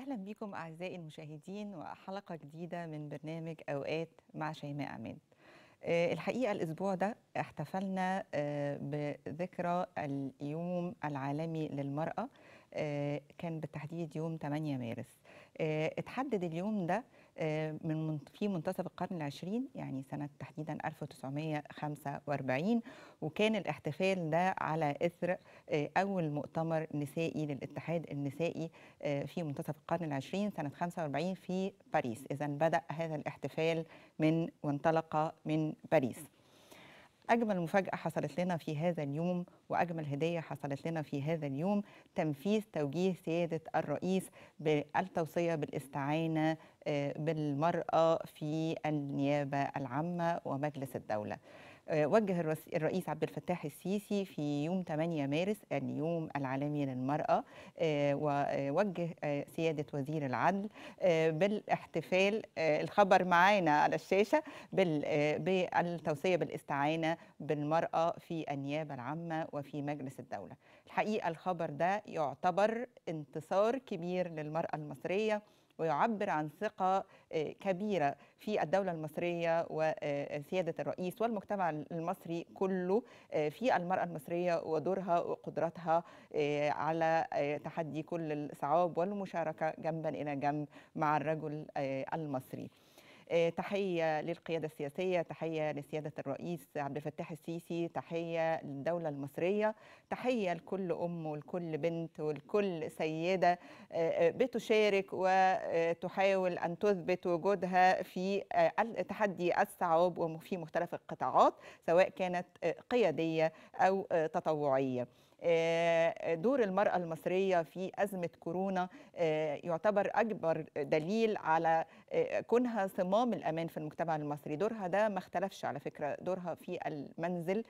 أهلا بكم أعزائي المشاهدين وحلقة جديدة من برنامج أوقات مع شيماء عماد آه، الحقيقة الأسبوع ده احتفلنا آه، بذكرى اليوم العالمي للمرأة آه، كان بالتحديد يوم 8 مارس آه، اتحدد اليوم ده آه، من من- في منتصف القرن العشرين يعني سنة تحديدا 1945 وكان الاحتفال ده على إثر آه، أول مؤتمر نسائي للاتحاد النسائي آه، في منتصف القرن العشرين سنة 45 في باريس إذا بدأ هذا الاحتفال من وانطلق من باريس أجمل مفاجأة حصلت لنا في هذا اليوم وأجمل هدية حصلت لنا في هذا اليوم تنفيذ توجيه سيادة الرئيس بالتوصية بالاستعانة آه، بالمرأة في النيابة العامة ومجلس الدولة آه، وجه الرس- الرئيس عبد الفتاح السيسي في يوم 8 مارس اليوم العالمي للمرأة آه، ووجه آه، سيادة وزير العدل آه، بالاحتفال آه، الخبر معانا على الشاشة بال- آه، بالتوصية بالاستعانة بالمرأة في النيابة العامة وفي مجلس الدولة الحقيقة الخبر ده يعتبر انتصار كبير للمرأة المصرية ويعبر عن ثقة آه، كبيرة في الدولة المصرية وسيادة الرئيس والمجتمع المصري كله آه، في المرأة المصرية ودورها وقدرتها آه، على آه، تحدي كل الصعاب والمشاركة جنبا إلى جنب مع الرجل آه، المصري آه، تحية للقيادة السياسية تحية لسيادة الرئيس عبد الفتاح السيسي تحية للدولة المصرية تحية لكل أم ولكل بنت ولكل سيدة آه، آه، بتشارك وتحاول أن تثبت وجودها في آه، تحدي الصعاب وفي مختلف القطاعات سواء كانت آه، قيادية أو آه، تطوعية آه، دور المرأة المصرية في أزمة كورونا آه، يعتبر أكبر دليل على آه، كونها صمام الأمان في المجتمع المصري دورها ده ما اختلفش على فكرة دورها في المنزل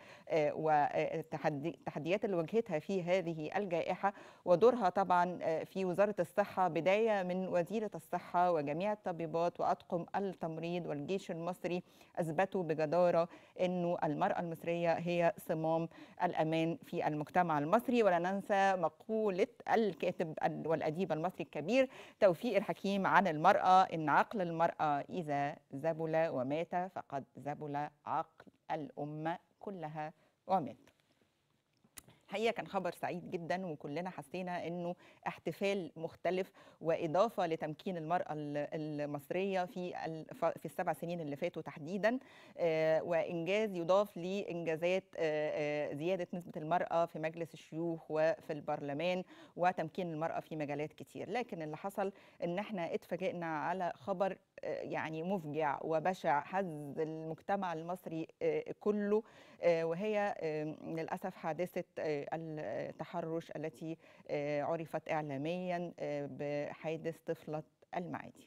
والتحديات اللي واجهتها في هذه الجائحة ودورها طبعا آه، في وزارة الصحة بداية من وزيرة الصحة وجميع الطبيبات وأطقم التمريض والجيش المصري أثبتوا بجدارة أنه المرأة المصرية هي صمام الأمان في المجتمع المصري ولا ننسى مقولة الكاتب ال- والأديب المصري الكبير توفيق الحكيم عن المرأة إن عقل المرأة إذا زبل ومات فقد زبل عقل الأمة كلها ومات الحقيقه كان خبر سعيد جدا وكلنا حسينا انه احتفال مختلف واضافه لتمكين المراه ال- المصريه في الف- في السبع سنين اللي فاتوا تحديدا آه، وانجاز يضاف لانجازات آه، آه، زياده نسبه المراه في مجلس الشيوخ وفي البرلمان وتمكين المراه في مجالات كتير لكن اللي حصل ان احنا اتفاجئنا على خبر آه، يعني مفجع وبشع هز المجتمع المصري آه، كله آه، وهي آه، للأسف حادثة آه، التحرش التي آه، عرفت إعلاميا آه، بحادث طفلة المعادي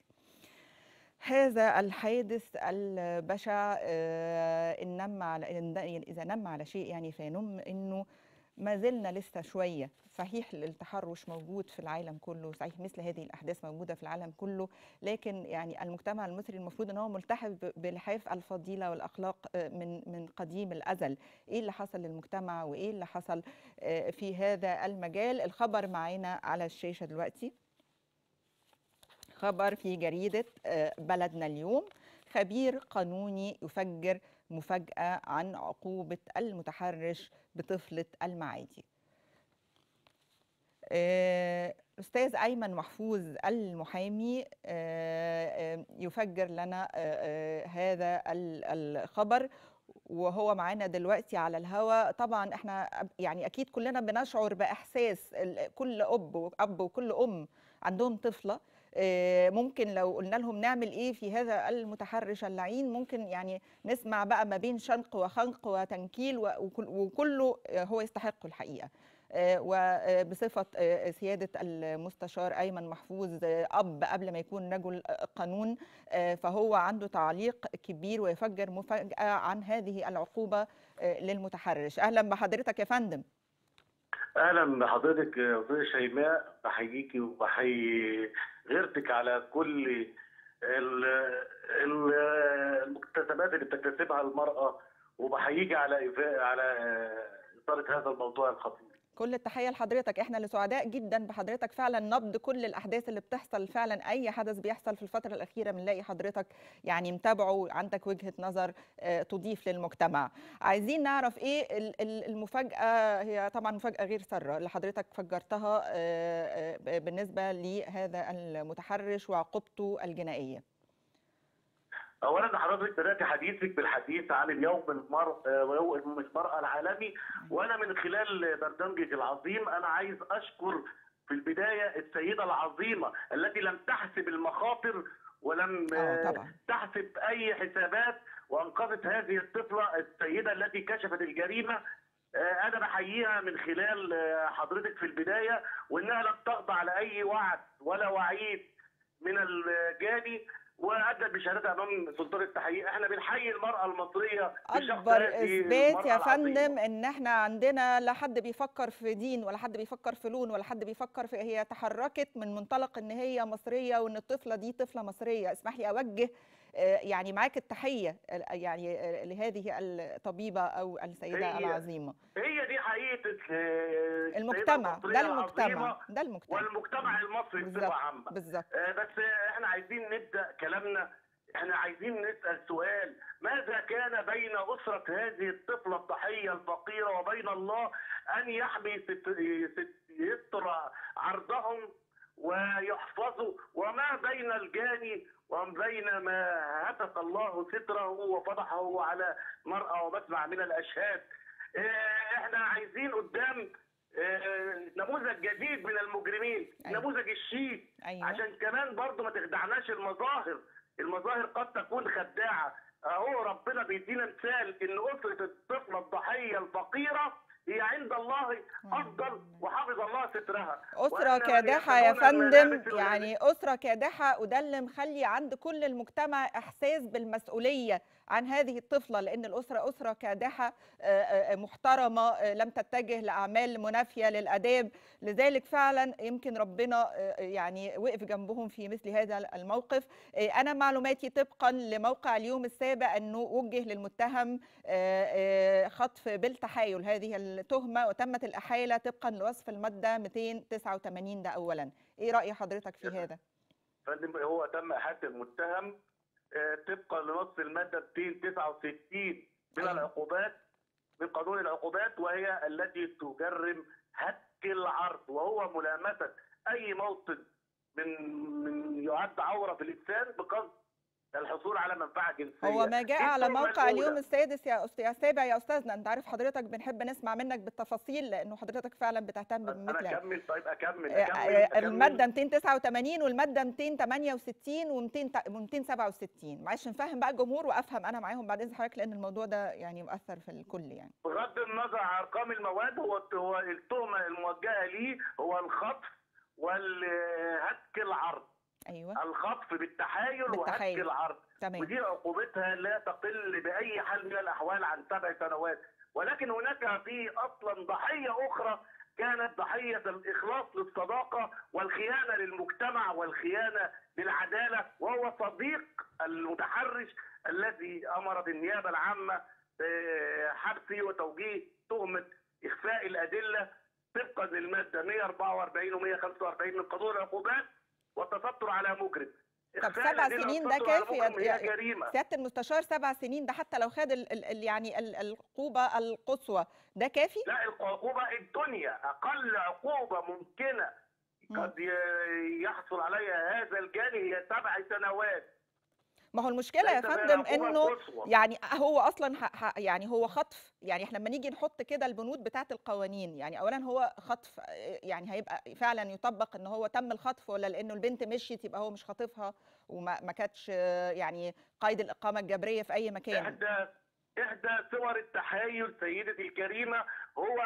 هذا الحادث البشع آه، إن نم على إن- إذا نم على شيء يعني فينم إنه ما زلنا لسه شوية صحيح التحرش موجود في العالم كله صحيح مثل هذه الأحداث موجودة في العالم كله لكن يعني المجتمع المصري المفروض ان هو ملتحف ب- بلحاف الفضيله والاخلاق آه، من من قديم الازل ايه اللي حصل للمجتمع وايه اللي حصل آه، في هذا المجال الخبر معانا على الشاشه دلوقتي خبر في جريده آه، بلدنا اليوم خبير قانوني يفجر مفاجاه عن عقوبه المتحرش بطفله المعادي آه، أستاذ أيمن محفوظ المحامي آه، آه، يفجر لنا آه، آه، هذا ال- الخبر وهو معانا دلوقتي على الهواء طبعا احنا أب- يعني اكيد كلنا بنشعر باحساس ال- كل اب واب وكل ام عندهم طفله آه، ممكن لو قلنا لهم نعمل ايه في هذا المتحرش اللعين ممكن يعني نسمع بقى ما بين شنق وخنق وتنكيل و- وكل- وكله آه، هو يستحق الحقيقه آه، وبصفة آه، سيادة المستشار أيمن محفوظ آه، أب قبل ما يكون رجل آه، قانون آه، فهو عنده تعليق كبير ويفجر مفاجأة عن هذه العقوبة آه، للمتحرش أهلا بحضرتك يا فندم اهلا بحضرتك يا استاذ شيماء بحييكي وبحيي غيرتك على كل ال- ال- المكتسبات اللي بتكتسبها المراه وبحييكي على إفاء على اثاره هذا الموضوع الخطير كل التحية لحضرتك احنا اللي سعداء جدا بحضرتك فعلا نبض كل الأحداث اللي بتحصل فعلا أي حدث بيحصل في الفترة الأخيرة بنلاقي حضرتك يعني متابعه عندك وجهة نظر آه، تضيف للمجتمع عايزين نعرف ايه ال- ال- المفاجأة هي طبعا مفاجأة غير سارة اللي حضرتك فجرتها آه، آه، بالنسبة لهذا المتحرش وعقوبته الجنائية اولا حضرتك بدات حديثك بالحديث عن اليوم المرأة ويوم المرأة العالمي وانا من خلال برنامجك العظيم انا عايز اشكر في البدايه السيده العظيمه التي لم تحسب المخاطر ولم اه طبعا تحسب اي حسابات وانقذت هذه الطفله السيده التي كشفت الجريمه آه، انا بحييها من خلال آه، حضرتك في البدايه وانها لم تخضع لاي وعد ولا وعيد من الجاني وادت بشهادتها امام سلطان التحقيق احنا بنحيي المراه المصريه بشخص اكبر هذه اثبات يا المرأة العظيمة. فندم ان احنا عندنا لا حد بيفكر في دين ولا حد بيفكر في لون ولا حد بيفكر في هي تحركت من منطلق ان هي مصريه وان الطفله دي طفله مصريه اسمح لي اوجه آه، يعني معاك التحيه آه، يعني آه، لهذه الطبيبه او السيده هي العظيمه هي دي حقيقه آه، السيدة المجتمع المصرية ده المجتمع العظيمة ده المجتمع والمجتمع المصري بالظبط بصفه عامه بالظبط آه، بس آه، احنا عايزين نبدا كلامنا احنا عايزين نسال سؤال ماذا كان بين اسره هذه الطفله الضحيه الفقيره وبين الله ان يحمي ست- ست- يستر عرضهم ويحفظوا وما بين الجاني وما بين ما هتك الله ستره وفضحه على مرأى ومسمع من الاشهاد آه، احنا عايزين قدام آه، نموذج جديد من المجرمين أيوة. نموذج الشيك ايوه عشان كمان برضو ما تخدعناش المظاهر المظاهر قد تكون خداعة اهو ربنا بيدينا مثال ان اسرة الطفلة الضحية الفقيرة هي عند الله افضل وحافظ الله سترها أسرة وأن من كادحة يا يرتدون فندم الملابس الغالية. يعني أسرة كادحة وده اللي مخلي عند كل المجتمع إحساس بالمسؤولية عن هذه الطفلة لأن الأسرة أسرة كادحة آه، آه، محترمة آه، لم تتجه لأعمال منافية للآداب لذلك فعلا يمكن ربنا آه، يعني وقف جنبهم في مثل هذا الموقف آه، أنا معلوماتي طبقا لموقع اليوم السابع أنه وجه للمتهم آه، آه، خطف بالتحايل هذه التهمة وتمت الإحالة طبقا لوصف المادة 289 ده أولا إيه رأي حضرتك في هذا؟ فندم هو تم احاله المتهم آه، طبقا لنص الماده 269 من أيوة. العقوبات من قانون العقوبات وهي التي تجرم هتك العرض وهو ملامسه اي موطن من من يعد عوره في الانسان بقصد الحصول على منفعه جنسيه هو ما جاء دي على التهمة موقع الأولى. اليوم السادس يا أست... يا سابع يا استاذنا انت عارف حضرتك بنحب نسمع منك بالتفاصيل لانه حضرتك فعلا بتهتم انا بمثل هذا اكمل طيب اكمل آه، اكمل, آه، أكمل. الماده 289 والماده 268 و267 معلش نفهم بقى الجمهور وافهم انا معاهم بعد اذن حضرتك لان الموضوع ده يعني مؤثر في الكل يعني بغض النظر عن ارقام المواد هو هو التهمه الموجهه ليه هو الخطف والهتك العرض ايوه الخطف بالتحايل وهتك بالتحايل. العرض تمام ودي عقوبتها لا تقل باي حال من الاحوال عن سبع سنوات ولكن هناك في اصلا ضحيه اخرى كانت ضحيه الاخلاص للصداقه والخيانه للمجتمع والخيانه للعداله وهو صديق المتحرش الذي امر النيابه العامه بحبسه وتوجيه تهمه اخفاء الادله طبقا للماده 144 و 145 من قانون العقوبات والتستر على مجرم طب إخفاء سبع الأدلة سنين ده والتستر على كافي يا- مجرم هي يا- جريمه سياده المستشار سبع سنين ده حتى لو خد ال ال ال- يعني ال- العقوبه القصوى ده كافي؟ لا العقوبة الدنيا أقل عقوبة ممكنة مم. قد ي- يحصل عليها هذا الجاني هي سبع سنوات ما هو المشكله يا ليس بها فندم العقوبة انه القصوى. يعني هو اصلا ح- ح- يعني هو خطف يعني احنا لما نيجي نحط كده البنود بتاعه القوانين يعني اولا هو خطف آه، يعني هيبقى فعلا يطبق ان هو تم الخطف ولا لانه البنت مشيت يبقى هو مش خاطفها وما ما كانتش آه، يعني قيد الاقامه الجبريه في اي مكان إحدى إحدى صور التحايل سيدتي الكريمة هو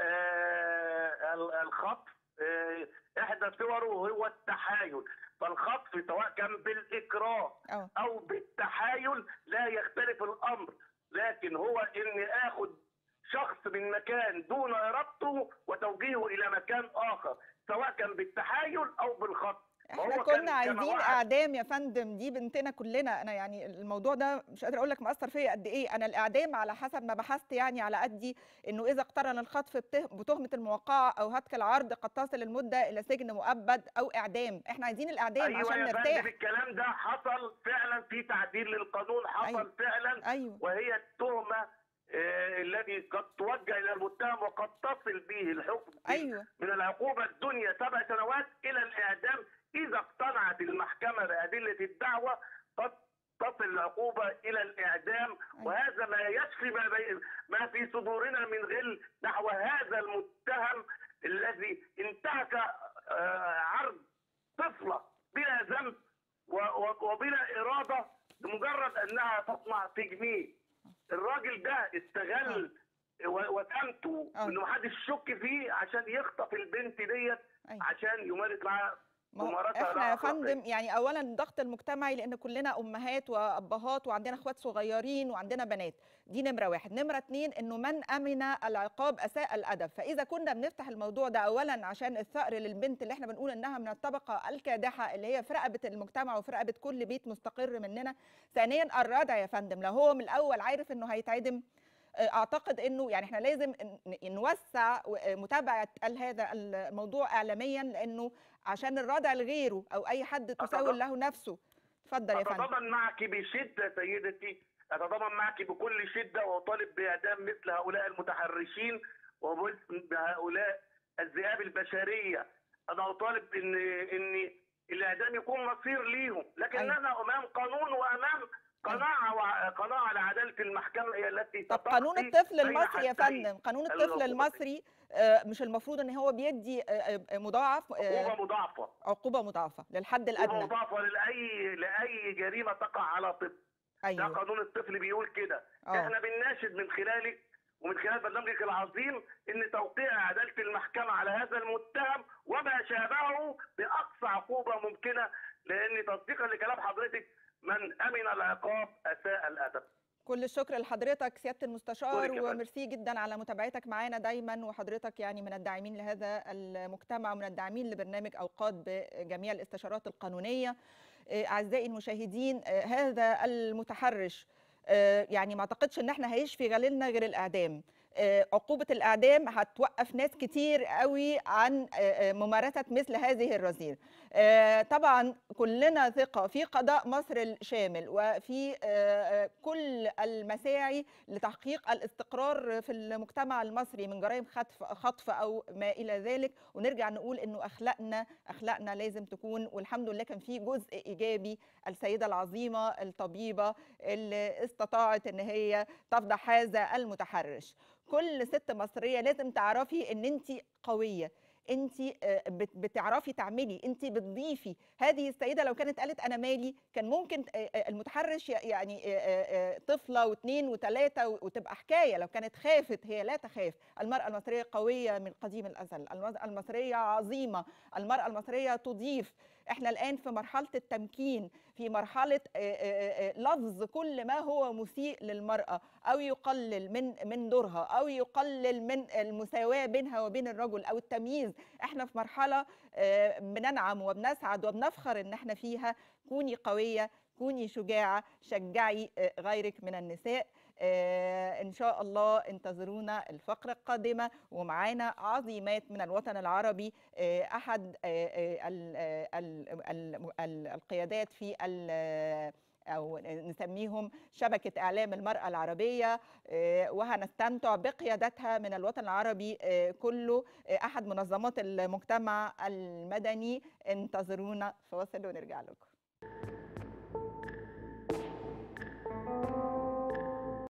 آه، ال- الخطف آه، إحدى صوره هو التحايل فالخطف سواء كان بالإكراه اه او بالتحايل لا يختلف الامر لكن هو اني اخد شخص من مكان دون ارادته وتوجيهه الى مكان اخر سواء كان بالتحايل او بالخط ما احنا هو كان كنا كما عايزين وعد. اعدام يا فندم دي بنتنا كلنا انا يعني الموضوع ده مش قادره اقول لك مأثر فيا قد ايه انا الاعدام على حسب ما بحثت يعني على قدي انه اذا اقترن الخطف بته- بتهمه الموقعه او هتك العرض قد تصل المده الى سجن مؤبد او اعدام احنا عايزين الاعدام ايوه عشان يا فندم نرتاح الكلام ده حصل فعلا في تعديل للقانون حصل أيوة. فعلا ايوه وهي التهمه آه، الذي قد توجه الى المتهم وقد تصل به الحكم ايوه من العقوبه الدنيا سبع سنوات الى الاعدام اذا اقتنعت المحكمه بادله الدعوه قد تصل العقوبه الى الاعدام أيوة. وهذا ما يشفي ما, بي... ما في صدورنا من غل نحو هذا المتهم الذي انتهك آه، عرض طفله بلا ذنب و... و... وبلا اراده لمجرد انها تطمع في جنيه الراجل ده استغل و- وسامته آه. انه محدش يشك فيه عشان يخطف البنت ديت أيوة. عشان يمارس معاها ما هو ممارسة احنا لا يا أخلاقية. فندم يعني اولا الضغط المجتمعي لان كلنا امهات وابهات وعندنا اخوات صغيرين وعندنا بنات دي نمره واحد نمره اتنين انه من امن العقاب اساء الادب فاذا كنا بنفتح الموضوع ده اولا عشان الثأر للبنت اللي احنا بنقول انها من الطبقه الكادحه اللي هي في رقبه المجتمع وفي رقبه كل بيت مستقر مننا ثانيا الردع يا فندم لو هو من الاول عارف انه هيتعدم اعتقد انه يعني احنا لازم ن- نوسع متابعه ال- هذا الموضوع اعلاميا لانه عشان الردع لغيره او اي حد تسول أتض- له نفسه اتفضل يا فندم أتضامن معك بشدة سيدتي أتضامن معك بكل شدة وأطالب بإعدام مثل هؤلاء المتحرشين وبهؤلاء الذئاب البشرية أنا أطالب إن إن الإعدام يكون مصير ليهم لكننا أمام قانون وأمام قناعة وقناعة على عدالة المحكمة هي التي طب ستقضي قانون الطفل بين المصري يا حدين فندم قانون الطفل العقوبة. المصري آه، مش المفروض ان هو بيدي آه، آه، مضاعف آه، عقوبة مضاعفة عقوبه مضاعفه للحد عقوبة الادنى مضاعفة لأي لأي جريمة تقع على طفل ده ايوه قانون الطفل بيقول كده اه احنا بنناشد من خلالك ومن خلال برنامجك العظيم ان توقيع عداله المحكمه على هذا المتهم وما شابهه باقصى عقوبه ممكنه لان تصديقا لكلام حضرتك من امن العقاب اساء الادب. كل الشكر لحضرتك سياده المستشار شكرا يا فندم. وميرسي جدا على متابعتك معانا دايما وحضرتك يعني من الداعمين لهذا المجتمع ومن الداعمين لبرنامج اوقات بجميع الاستشارات القانونيه آه، اعزائي المشاهدين آه، هذا المتحرش آه، يعني ما اعتقدش ان احنا هيشفي غليلنا غير الاعدام آه، عقوبة الإعدام هتوقف ناس كتير قوي عن آه، آه، ممارسة مثل هذه الرذيلة آه، طبعا كلنا ثقة في قضاء مصر الشامل وفي آه، آه، كل المساعي لتحقيق الاستقرار في المجتمع المصري من جرائم خطف خطف أو ما إلى ذلك ونرجع نقول إنه أخلاقنا أخلاقنا لازم تكون والحمد لله كان في جزء إيجابي السيدة العظيمة الطبيبة اللي استطاعت إن هي تفضح هذا المتحرش كل ست مصريه لازم تعرفي ان انت قويه انت بتعرفي تعملي انت بتضيفي هذه السيده لو كانت قالت انا مالي كان ممكن آه، آه، المتحرش ي- يعني آه، آه، آه، طفله واثنين وثلاثه و- وتبقى حكايه لو كانت خافت هي لا تخاف المراه المصريه قويه من قديم الازل المراه المصريه عظيمه المراه المصريه تضيف احنا الان في مرحله التمكين في مرحله آه، آه، آه، لفظ كل ما هو مسيء للمراه او يقلل من من دورها او يقلل من المساواه بينها وبين الرجل او التمييز احنا في مرحله آه، بننعم وبنسعد وبنفخر ان احنا فيها كوني قويه كوني شجاعه شجعي آه، غيرك من النساء آه، ان شاء الله انتظرونا الفقره القادمه ومعانا عظيمات من الوطن العربي آه، احد آه، آه، ال- آه، ال- ال- ال- القيادات في ال- او نسميهم شبكه اعلام المراه العربيه آه، وهنستمتع بقيادتها من الوطن العربي آه، كله آه، احد منظمات المجتمع المدني انتظرونا فاصل ونرجع لكم